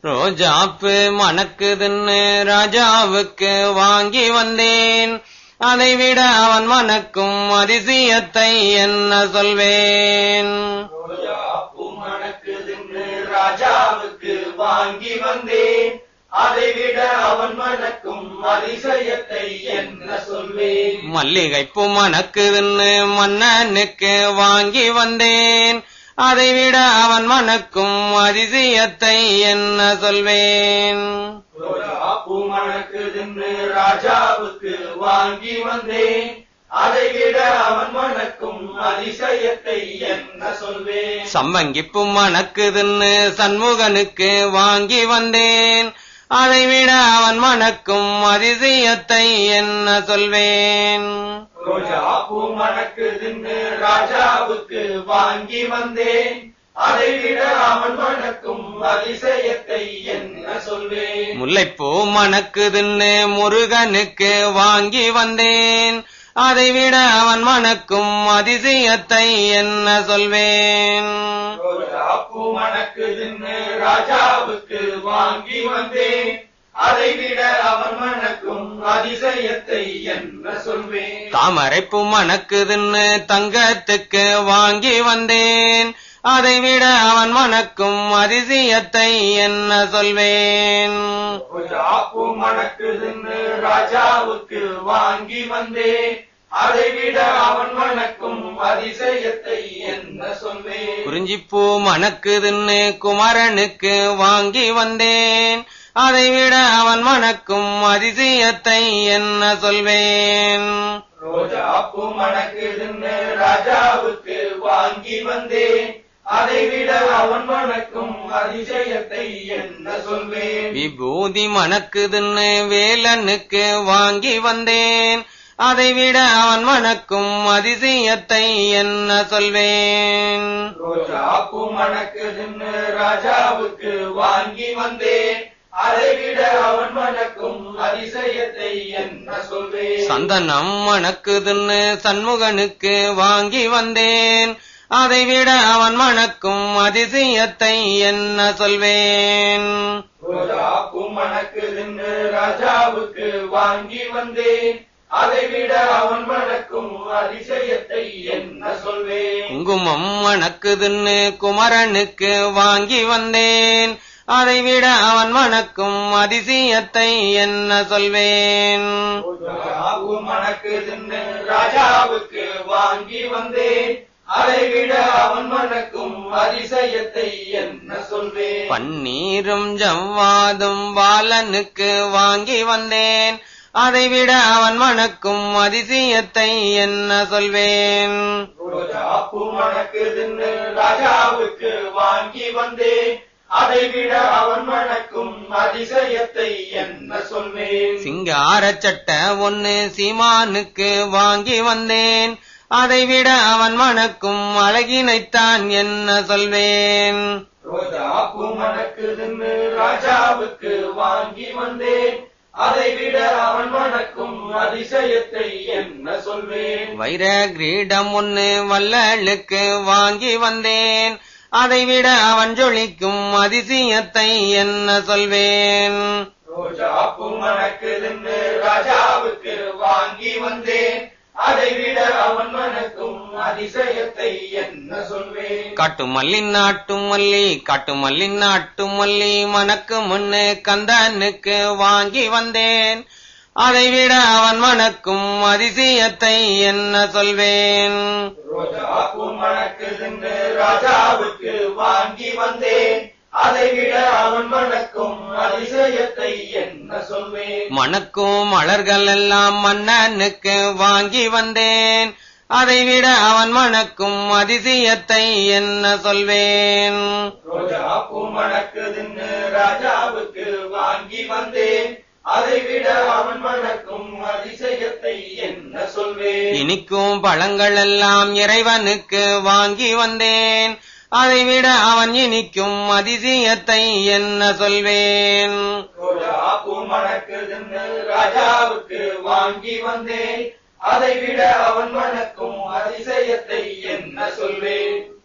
ரோஜாப்பு மணக்குதுன்னு ராஜாவுக்கு வாங்கி வந்தேன் அதைவிட அவன் மணக்கும் அதிசயத்தை என்ன சொல்வேன் ரோஜாப்பூ மணக்குதுன்னு ராஜாவுக்கு வாங்கி வந்தேன் அதை விட அவன் மணக்கும் அதிசயத்தை என்ன சொல்வேன் மல்லிகைப்பூ மணக்குதுன்னு மன்னனுக்கு வாங்கி வந்தேன் அதைவிட அவன் மணக்கும் அதிசயத்தை என்ன சொல்வேன் ரோஜாப்பூ மணக்குதுன்னு ராஜாவுக்கு வாங்கி வந்தேன் அதை விட அவன் மணக்கும் அதிசயத்தை என்ன சொல்வேன் சம்பங்கிப்பூ மணக்குதுன்னு சண்முகனுக்கு வாங்கி வந்தேன் அதைவிட அவன் மணக்கும் அதிசயத்தை என்ன சொல்வேன் ரோஜாப்பூ மணக்குதுன்னு ராஜாவுக்கு வாங்கி வந்தேன் அதை விட அவன் மணக்கும் அதிசயத்தை என்ன சொல்வேன் முல்லைப்பூ மணக்குதுன்னு முருகனுக்கு வாங்கி வந்தேன் அதைவிட அவன் மணக்கும் அதிசயத்தை என்ன சொல்வேன் ரோஜாப்பூ மணக்குதுன்னு ராஜாவுக்கு வாங்கி வந்தேன் அதை விட அவன் மணக்கும் அதிசயத்தை என்ன சொல்வேன் தாமரைப்பூ மணக்குதுன்னு தங்கத்துக்கு வாங்கி வந்தேன் அதைவிட அவன் மணக்கும் அதிசயத்தை என்ன சொல்வேன் ரோஜாப்பூ மணக்குதுன்னு ராஜாவுக்கு வாங்கி வந்தேன் அதை விட அவன் மணக்கும் அதிசயத்தை என்ன சொல்வேன் குறிஞ்சிப்பூ மணக்குதுன்னு குமரனுக்கு வாங்கி வந்தேன் அதைவிட அவன் மணக்கும் அதிசயத்தை என்ன சொல்வேன் ரோஜாப்பூ மணக்குதுன்னு ராஜாவுக்கு வாங்கி வந்தேன் அதை விட அவன் மணக்கும் அதிசயத்தை என்ன சொல்வேன் விபூதி மணக்குதுன்னு வேலனுக்கு வாங்கி வந்தேன் அதைவிட அவன் மணக்கும் அதிசயத்தை என்ன சொல்வேன் ரோஜாப்பூ மணக்குதுன்னு ராஜாவுக்கு வாங்கி வந்தேன் அதை விட அவன் மணக்கும் அதிசயத்தை என்ன சொல்வேன் சந்தனம் மணக்குதுன்னு சண்முகனுக்கு வாங்கி வந்தேன் அதைவிட அவன் மணக்கும் அதிசயத்தை என்ன சொல்வேன் ரோஜாப்பூ மணக்குதுன்னு ராஜாவுக்கு வாங்கி வந்தேன் அதை விட அவன் மணக்கும் அதிசயத்தை என்ன சொல்வேன் குங்குமம் மணக்குதுன்னு குமரனுக்கு வாங்கி வந்தேன் அதைவிட அவன் மணக்கும் அதிசயத்தை என்ன சொல்வேன் ரோஜாப்பூ மணக்குதுன்னு ராஜாவுக்கு வாங்கி வந்தேன் அதை விட அவன் மணக்கும் அதிசயத்தை என்ன சொல்வேன் பன்னீரும் ஜவ்வாதும் பாலனுக்கு வாங்கி வந்தேன் அதைவிட அவன் மணக்கும் அதிசயத்தை என்ன சொல்வேன் ரோஜாப்பூ மணக்குதுன்னு ராஜாவுக்கு வாங்கி வந்தேன் அதை விட அவன் மணக்கும் அதிசயத்தை என்ன சொல்வேன் சிங்கார சட்டை ஒன்னு சீமானுக்கு வாங்கி வந்தேன் அதைவிட அவன் மணக்கும் அழகினைத்தான் என்ன சொல்வேன் ரோஜாப்பூ மணக்குதுன்னு ராஜாவுக்கு வாங்கி வந்தேன் அதை விட அவன் மணக்கும் அதிசயத்தை என்ன சொல்வேன் வைர கிரீடம் ஒன்னு வள்ளலுக்கு வாங்கி வந்தேன் அதைவிட அவன் ஜொலிக்கும் அதிசயத்தை என்ன சொல்வேன் ரோஜாப்பூ மணக்குதுன்னு ராஜாவுக்கு வாங்கி வந்தேன் அதை விட அவன் மணக்கும் அதிசயத்தை என்ன சொல்வேன் காட்டு மல்லி நாட்டு மல்லி காட்டு மல்லி நாட்டு மல்லி மணக்கு முன்னு கந்தனுக்கு வாங்கி வந்தேன் அதைவிட அவன் மணக்கும் அதிசயத்தை என்ன சொல்வேன் ரோஜாப்பூ மணக்குதுன்னு ராஜாவுக்கு வாங்கி வந்தேன் அதை விட அவன் மணக்கும் அதிசயத்தை என்ன சொல்வேன் மணக்கும் மலர்கள் எல்லாம் மன்னனுக்கு வாங்கி வந்தேன் அதைவிட அவன் மணக்கும் அதிசயத்தை என்ன சொல்வேன் ரோஜாப்பூ மணக்குதுன்னு ராஜாவுக்கு வாங்கி வந்தேன் அதை விட அவன் மணக்கும் அதிசயத்தை என்ன சொல்வேன் இனிக்கும் பழங்கள் எல்லாம் இறைவனுக்கு வாங்கி வந்தேன் அதைவிட அவன் இனிக்கும் அதிசயத்தை என்ன சொல்வேன் ரோஜாப்பூ மணக்குதுன்னு ராஜாவுக்கு வாங்கி வந்தேன் அதை விட அவன் மணக்கும் அதிசயத்தை என்ன சொல்வேன்